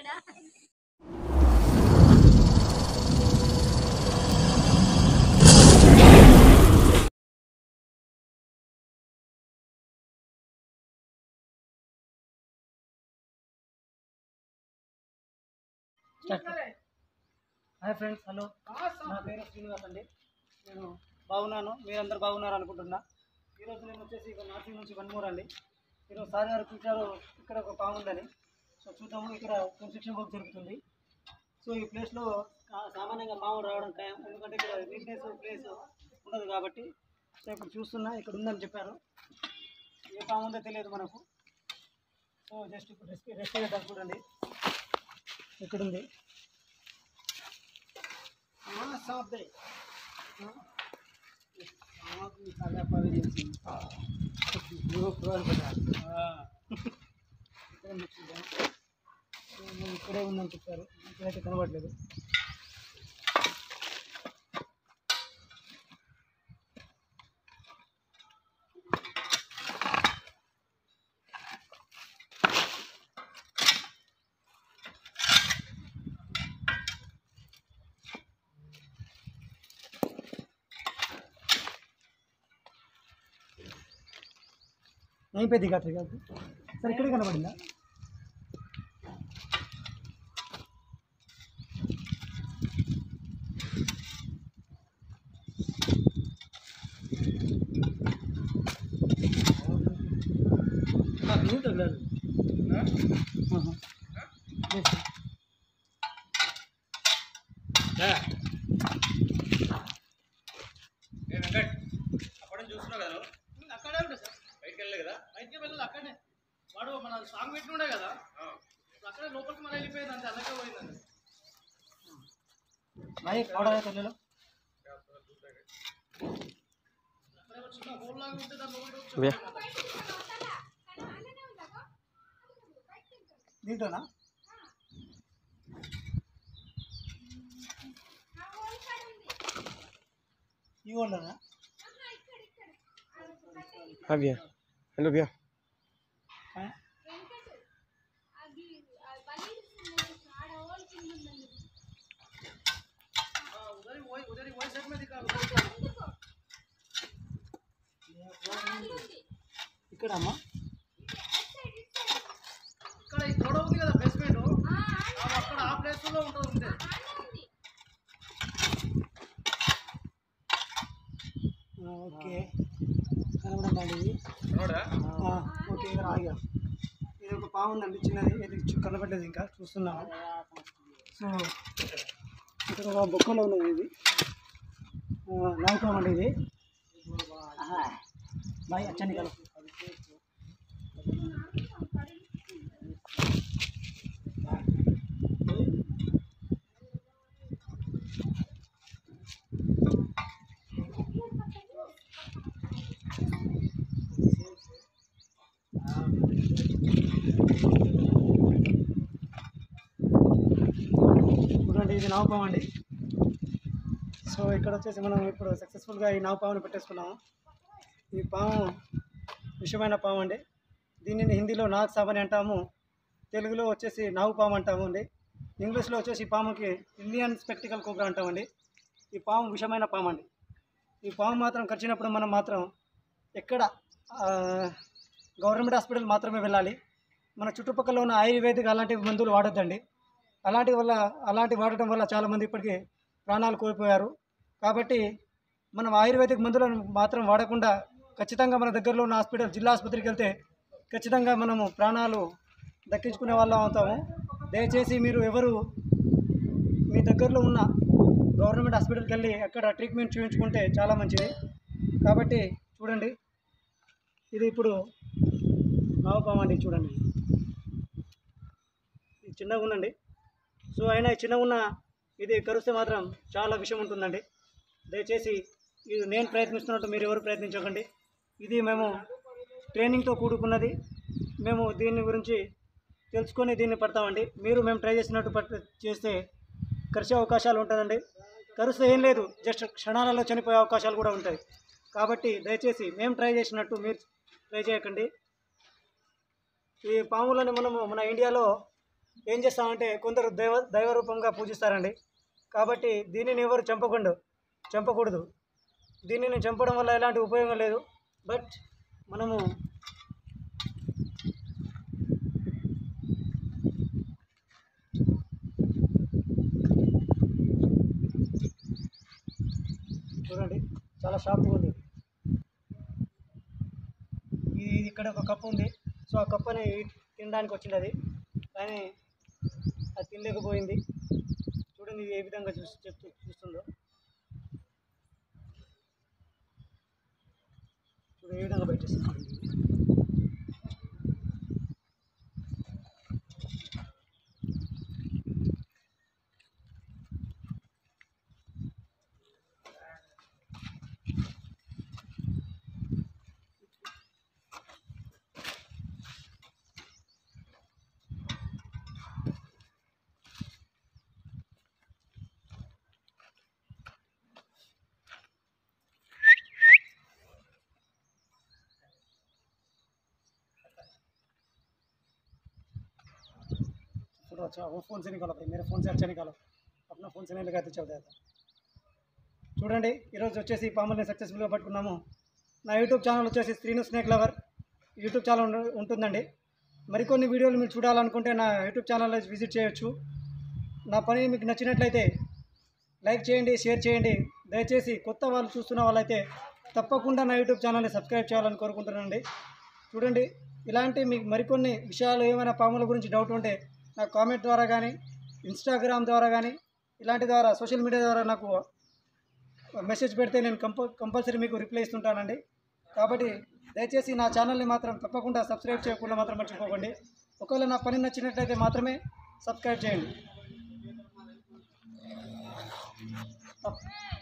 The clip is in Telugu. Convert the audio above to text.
హాయ్ ఫ్రెండ్స్ హలో నా పేరు శ్రీనివాస్ అండి నేను బాగున్నాను మీరందరూ బాగున్నారు అనుకుంటున్నా ఈరోజు నేను వచ్చేసి ఇక నార్సింగ్ నుంచి వన్మూర్ అండి ఈరోజు సార్ గారు చూశారు ఇక్కడ ఒక పాము ఉందని సో చూద్దాము ఇక్కడ కన్స్ట్రక్షన్ వర్క్ జరుగుతుంది సో ఈ ప్లేస్లో సామాన్యంగా పాము రావడం ఖాయం ఎందుకంటే ఇక్కడ నీట్నెస్ ప్లేస్ ఉండదు కాబట్టి సో ఇప్పుడు చూస్తున్నా ఇక్కడ ఉందని చెప్పారు ఏ పాము ఉందో తెలియదు మనకు సో జస్ట్ ఇప్పుడు రెస్ట్ రెస్ట్ చేద్దాం చూడండి ఇక్కడ ఉంది हाँ साफ दे हाँ आप निकाला पर ये वो प्रोल बता हाँ ఇక్కడ ఉంది చూద్దాం. సో నేను ఇక్కడే ఉందని చెప్పారు ఇక్కడైతే కనబడలేదు नहीं पे दिखा था सर इकडे కనబడిందా नहीं तगला हाँ हाँ yes, sir. అప్పుడే చూస్తున్నావు కదా నువ్వు? అక్కడే ఉండే సార్ బయటికి వెళ్ళలే కదా బయటికి వెళ్ళాలి అక్కడే వాడు మన సాంగ్ పెట్టి ఉండే కదా ఆ. ఇప్పుడు అక్కడే లోపలికి మన వెళ్ళిపోయింది అంతే అలాగే పోయిందండి भाई थोड़ा है चलो అక్కడే ఒక చిన్న హోల్ లాగా ఉంటే దాని లోపలికి వచ్చి దీంట్లోనా ఈ వాళ్ళనా हाँ भैया हेलो भैया हाँ, उधर ही वही उधर ही वही साइड में दिखा ఇక్కడ అమ్మా ఇక్కడ ఈ గొడవ ఉంది కదా బేస్మెంట్ అక్కడ ఆ ప్లేస్ లో ఉంటుంది ఉంటే ఆ, ఓకే కనబడండి ఇది కనబడదా? ఆ, ఓకే ఇక్కడ ఆగా ఇది ఒక పాము ఉందండి చిన్నది ఇది చూ- కనబడలేదు ఇంకా చూస్తున్నాము సో ఇక్కడ ఒక బొక్కలో ఉన్నది ఇది నౌకం అండి ఇది బాయ్ అచ్చని కలు చూడండి ఇది నౌకం అండి సో ఇక్కడ వచ్చేసి మనం ఇప్పుడు సక్సెస్ఫుల్గా ఈ నావు పాముని పెట్టేసుకున్నాము ఈ పాము విషమైన పాము అండి దీనిని హిందీలో నాగ్ సాబ్ అని అంటాము తెలుగులో వచ్చేసి నావు పాము అంటాము అండి ఇంగ్లీష్లో వచ్చేసి ఈ పాముకి ఇండియన్ స్పెక్టికల్ కోబ్రా అంటామండి ఈ పాము విషమైన పాము అండి ఈ పాము మాత్రం కరిచినప్పుడు మనం మాత్రం ఎక్కడ ఆ, గవర్నమెంట్ హాస్పిటల్ మాత్రమే వెళ్ళాలి మన చుట్టుపక్కల ఉన్న ఆయుర్వేదిక్ అలాంటి మందులు వాడొద్దండి అలాంటి వల్ల అలాంటి వాడటం వల్ల చాలామంది ఇప్పటికీ ప్రాణాలు కోల్పోయారు కాబట్టి మనం ఆయుర్వేదిక్ మందులను మాత్రం వాడకుండా ఖచ్చితంగా మన దగ్గరలో ఉన్న హాస్పిటల్ జిల్లా ఆసుపత్రికి వెళ్తే ఖచ్చితంగా మనము ప్రాణాలు దక్కించుకునే వాళ్ళం అవుతాము దయచేసి మీరు ఎవరు మీ దగ్గరలో ఉన్న గవర్నమెంట్ హాస్పిటల్కి వెళ్ళి అక్కడ ట్రీట్మెంట్ చూపించుకుంటే చాలా మంచిది కాబట్టి చూడండి ఇది ఇప్పుడు నావపాము అండి చూడండి ఇది చిన్నగా ఉందండి సో అయినా ఈ చిన్నగా ఉన్న ఇది కరిస్తే మాత్రం చాలా విషయం ఉంటుందండి దయచేసి ఇది నేను ప్రయత్నిస్తున్నట్టు మీరు ఎవరు ప్రయత్నించకండి ఇది మేము ట్రైనింగ్తో కూడుకున్నది మేము దీని గురించి తెలుసుకొని దీన్ని పడతామండి మీరు మేము ట్రై చేసినట్టు పట్ చేస్తే కరిచే అవకాశాలు ఉంటుందండి కరిస్తే ఏం లేదు జస్ట్ క్షణాలలో చనిపోయే అవకాశాలు కూడా ఉంటాయి కాబట్టి దయచేసి మేము ట్రై చేసినట్టు మీరు ట్రై చేయకండి ఈ పాములను మనము మన ఇండియాలో ఏం చేస్తామంటే కొందరు దైవ దైవ రూపంగా పూజిస్తారండి కాబట్టి దీనిని ఎవరు చంపకుండా చంపకూడదు దీనిని చంపడం వల్ల ఎలాంటి ఉపయోగం లేదు బట్ మనము చూడండి చాలా షార్ప్గా ఉంది ఇది ఇది ఇక్కడ ఒక కప్పు ఉంది సో ఆ కప్పుని తినడానికి వచ్చింది అది కానీ అది తినలేకపోయింది చూడండి ఇది ఏ విధంగా చూసి చెప్తూ చూస్తుందో చూడు ఏ విధంగా బయట थोड़ा अच्छा वो फ़ोन से निकालो भाई मेरे फ़ोन से अच्छा निकालो अपना फ़ोन से नहीं लगाते चल जाता చూడండి ఈరోజు వచ్చేసి పాముల్ని సక్సెస్ఫుల్గా పట్టుకున్నాము నా యూట్యూబ్ ఛానల్ వచ్చేసి Srinu snake lover YouTube channel ఉండు- ఉంటుందండి మరికొన్ని వీడియోలు మీరు చూడాలనుకుంటే నా యూట్యూబ్ ఛానల్ విజిట్ చేయొచ్చు నా పని మీకు నచ్చినట్లయితే లైక్ చేయండి షేర్ చేయండి దయచేసి కొత్త వాళ్ళు చూస్తున్న వాళ్ళైతే తప్పకుండా నా యూట్యూబ్ ఛానల్ని సబ్స్క్రైబ్ చేయాలని కోరుకుంటున్నానండి చూడండి ఇలాంటి మీకు మరికొన్ని విషయాలు ఏమైనా పాముల గురించి డౌట్ ఉంటే నాకు కామెంట్ ద్వారా కానీ ఇన్స్టాగ్రామ్ ద్వారా కానీ ఇలాంటి ద్వారా సోషల్ మీడియా ద్వారా నాకు మెసేజ్ పెడితే నేను కంప కంపల్సరీ మీకు రిప్లై ఇస్తుంటానండి కాబట్టి దయచేసి నా ఛానల్ని మాత్రం తప్పకుండా సబ్స్క్రైబ్ చేయకుండా మాత్రం మర్చిపోకండి ఒకవేళ నా పని నచ్చినట్లయితే మాత్రమే సబ్స్క్రైబ్ చేయండి